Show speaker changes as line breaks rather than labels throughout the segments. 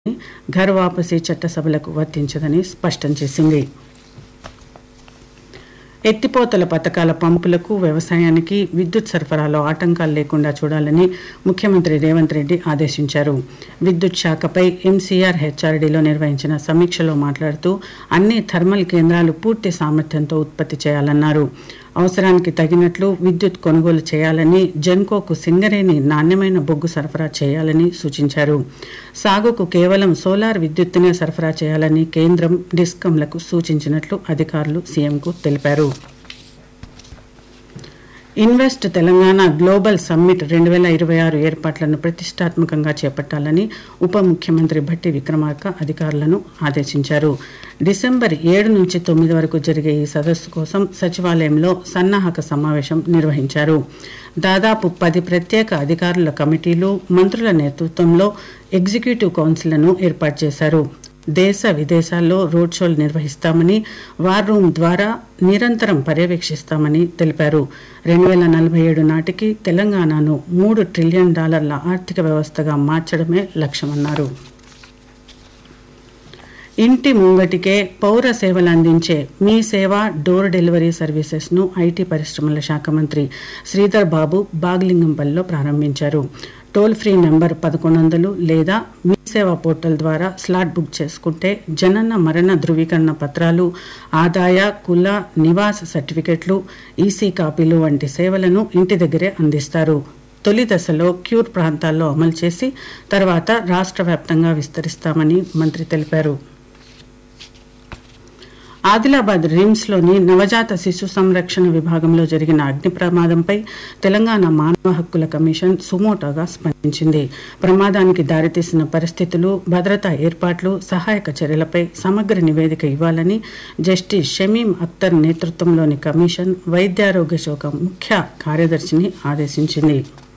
ఘర్ వాపసీ చట్టసభలకు వర్తించదని స్పష్టం చేసింది ఎత్తిపోతల పథకాల పంపులకు వ్యవసాయానికి విద్యుత్ సరఫరాలో ఆటంకాలు లేకుండా చూడాలని ముఖ్యమంత్రి రేవంత్ రెడ్డి ఆదేశించారు విద్యుత్ శాఖపై ఎంసీఆర్ హెచ్ఆర్డీలో నిర్వహించిన సమీక్షలో మాట్లాడుతూ అన్ని థర్మల్ కేంద్రాలు పూర్తి సామర్థ్యంతో ఉత్పత్తి చేయాలన్నారు అవసరానికి తగినట్లు విద్యుత్ కొనుగోలు చేయాలని జెన్కోకు సింగరేణి నాణ్యమైన బొగ్గు సరఫరా చేయాలని సూచించారు సాగుకు కేవలం సోలార్ విద్యుత్తునే సరఫరా చేయాలని కేంద్రం డిస్కంలకు సూచించినట్లు అధికారులు సీఎంకు తెలిపారు ఇన్వెస్ట్ తెలంగాణ గ్లోబల్ సమ్మిట్ రెండు వేల ఇరవై ఆరు ఏర్పాట్లను ప్రతిష్టాత్మకంగా చేపట్టాలని ఉప ముఖ్యమంత్రి భట్టి విక్రమార్క అధికారులను ఆదేశించారు డిసెంబర్ ఏడు నుంచి తొమ్మిది వరకు జరిగే ఈ సదస్సు కోసం సచివాలయంలో సన్నాహక సమావేశం నిర్వహించారు దాదాపు పది ప్రత్యేక అధికారుల కమిటీలు మంత్రుల నేతృత్వంలో ఎగ్జిక్యూటివ్ కౌన్సిల్ను ఏర్పాటు చేశారు దేశ విదేశాల్లో రోడ్ షోలు నిర్వహిస్తామని వార్ రూమ్ ద్వారా నిరంతరం పర్యవేక్షిస్తామని తెలిపారు రెండు వేల నలభై ఏడు నాటికి తెలంగాణను మూడు ట్రిలియన్ డాలర్ల ఆర్థిక వ్యవస్థగా మార్చడమే లక్ష్యమన్నారు ఇంటి ముంగటికే పౌర సేవలు అందించే మీ సేవ డోర్ డెలివరీ సర్వీసెస్ ను ఐటీ పరిశ్రమల శాఖ మంత్రి శ్రీధర్ బాబు బాగ్లింగంపల్లిలో ప్రారంభించారు టోల్ ఫ్రీ నంబర్ పదకొండు వందలు లేదా మీ సేవ పోర్టల్ ద్వారా స్లాట్ బుక్ చేసుకుంటే జనన మరణ ధృవీకరణ పత్రాలు ఆదాయ కుల నివాస సర్టిఫికెట్లు ఈసీ కాపీలు వంటి సేవలను ఇంటి దగ్గరే అందిస్తారు తొలి దశలో క్యూర్ ప్రాంతాల్లో అమలు చేసి తర్వాత రాష్ట్ర వ్యాప్తంగా విస్తరిస్తామని మంత్రి తెలిపారు ఆదిలాబాద్ రిమ్స్లోని నవజాత శిశు సంరక్షణ విభాగంలో జరిగిన అగ్ని ప్రమాదంపై తెలంగాణ మానవ హక్కుల కమిషన్ సుమోటోగా స్పందించింది ప్రమాదానికి దారితీసిన పరిస్థితులు భద్రతా ఏర్పాట్లు సహాయక చర్యలపై సమగ్ర నివేదిక ఇవ్వాలని జస్టిస్ షమీం అఖ్తర్ నేతృత్వంలోని కమిషన్ వైద్యారోగ్య శాఖ ముఖ్య కార్యదర్శిని ఆదేశించింది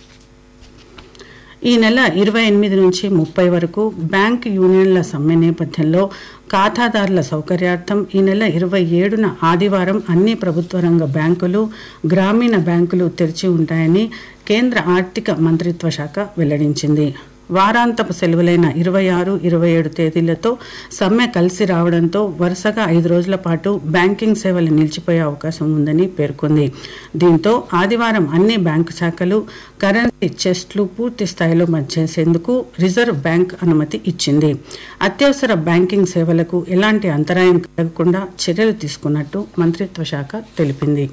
ఈ నెల ఇరవై ఎనిమిది నుంచి ముప్పై వరకు బ్యాంక్ యూనియన్ల సమ్మె నేపథ్యంలో ఖాతాదారుల సౌకర్యార్థం ఈ నెల ఇరవై ఏడున ఆదివారం అన్ని ప్రభుత్వ రంగ బ్యాంకులు గ్రామీణ బ్యాంకులు తెరిచి ఉంటాయని కేంద్ర ఆర్థిక మంత్రిత్వ శాఖ వెల్లడించింది వారాంతపు సెలవులైన ఇరవై ఆరు ఇరవై ఏడు తేదీలతో సమ్మె కలిసి రావడంతో వరుసగా ఐదు రోజుల పాటు బ్యాంకింగ్ సేవలు నిలిచిపోయే అవకాశం ఉందని పేర్కొంది దీంతో ఆదివారం అన్ని బ్యాంకు శాఖలు కరెన్సీ చెస్ట్లు పూర్తి స్థాయిలో చేసేందుకు రిజర్వ్ బ్యాంక్ అనుమతి ఇచ్చింది అత్యవసర బ్యాంకింగ్ సేవలకు ఎలాంటి అంతరాయం కలగకుండా చర్యలు తీసుకున్నట్టు మంత్రిత్వ శాఖ తెలిపింది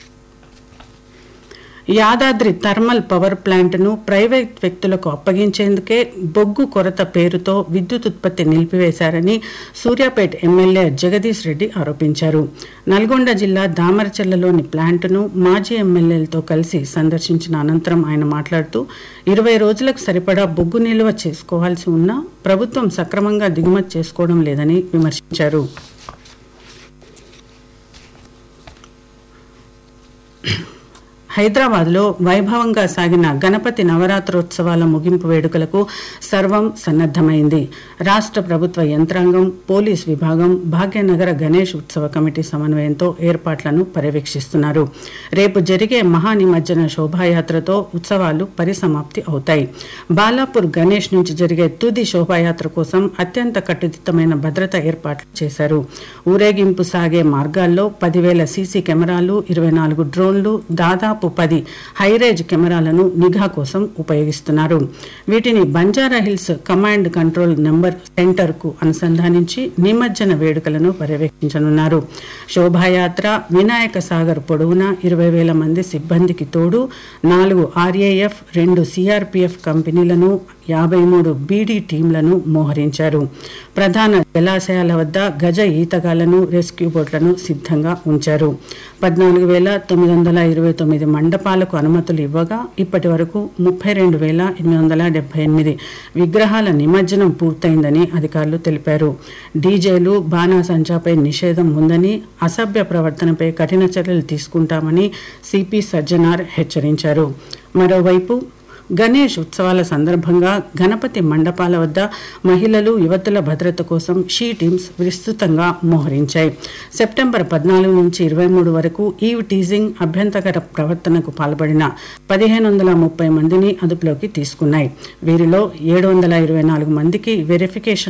యాదాద్రి థర్మల్ పవర్ ప్లాంట్ను ప్రైవేట్ వ్యక్తులకు అప్పగించేందుకే బొగ్గు కొరత పేరుతో విద్యుత్ ఉత్పత్తి నిలిపివేశారని సూర్యాపేట ఎమ్మెల్యే జగదీష్ రెడ్డి ఆరోపించారు నల్గొండ జిల్లా దామరచెల్లలోని ప్లాంట్ను మాజీ ఎమ్మెల్యేలతో కలిసి సందర్శించిన అనంతరం ఆయన మాట్లాడుతూ ఇరవై రోజులకు సరిపడా బొగ్గు నిల్వ చేసుకోవాల్సి ఉన్నా ప్రభుత్వం సక్రమంగా దిగుమతి చేసుకోవడం లేదని విమర్శించారు హైదరాబాద్లో వైభవంగా సాగిన గణపతి నవరాత్రోత్సవాల ముగింపు వేడుకలకు సర్వం సన్నద్దమైంది రాష్ట్ర ప్రభుత్వ యంత్రాంగం పోలీస్ విభాగం భాగ్యనగర గణేష్ ఉత్సవ కమిటీ సమన్వయంతో ఏర్పాట్లను పర్యవేక్షిస్తున్నారు రేపు జరిగే మహానిమజ్జన శోభాయాత్రతో ఉత్సవాలు పరిసమాప్తి అవుతాయి బాలాపూర్ గణేష్ నుంచి జరిగే తుది శోభాయాత్ర కోసం అత్యంత కట్టుదిట్టమైన భద్రత ఏర్పాట్లు చేశారు ఊరేగింపు సాగే మార్గాల్లో పదివేల సీసీ కెమెరాలు ఇరవై నాలుగు డ్రోన్లు దాదాపు దాదాపు పది హైరేజ్ కెమెరాలను నిఘా కోసం ఉపయోగిస్తున్నారు వీటిని Banjara Hills command control number centre కు అనుసంధానించి నిమజ్జన వేడుకలను పర్యవేక్షించనున్నారు శోభాయాత్ర వినాయక సాగర్ పొడవునా ఇరవై వేల మంది సిబ్బందికి తోడు నాలుగు ఆర్ఏఎఫ్ రెండు సిఆర్పిఎఫ్ కంపెనీలను యాభై మూడు బీడీ టీంలను మోహరించారు ప్రధాన జలాశయాల వద్ద గజ ఈతగాళ్లను రెస్క్యూ బోట్లను సిద్ధంగా ఉంచారు పద్నాలుగు వేల తొమ్మిది వందల ఇరవై తొమ్మిది మండపాలకు అనుమతులు ఇవ్వగా ఇప్పటి వరకు ముప్పై రెండు వేల ఎనిమిది వందల డెబ్బై ఎనిమిది విగ్రహాల నిమజ్జనం పూర్తయిందని అధికారులు తెలిపారు డీజేలు బాణాసంచాపై నిషేధం ఉందని అసభ్య ప్రవర్తనపై కఠిన చర్యలు తీసుకుంటామని సిపి సజ్జనార్ హెచ్చరించారు మరోవైపు గణేష్ ఉత్సవాల సందర్భంగా గణపతి మండపాల వద్ద మహిళలు యువతుల భద్రత కోసం షీ టీమ్స్ విస్తృతంగా మోహరించాయి సెప్టెంబర్ పద్నాలుగు నుంచి ఇరవై మూడు వరకు ఈవ్ టీజింగ్ అభ్యంతకర ప్రవర్తనకు పాల్పడిన పదిహేను వందల ముప్పై మందిని అదుపులోకి తీసుకున్నాయి వీరిలో ఏడు వందల ఇరవై నాలుగు మందికి వెరిఫికేషన్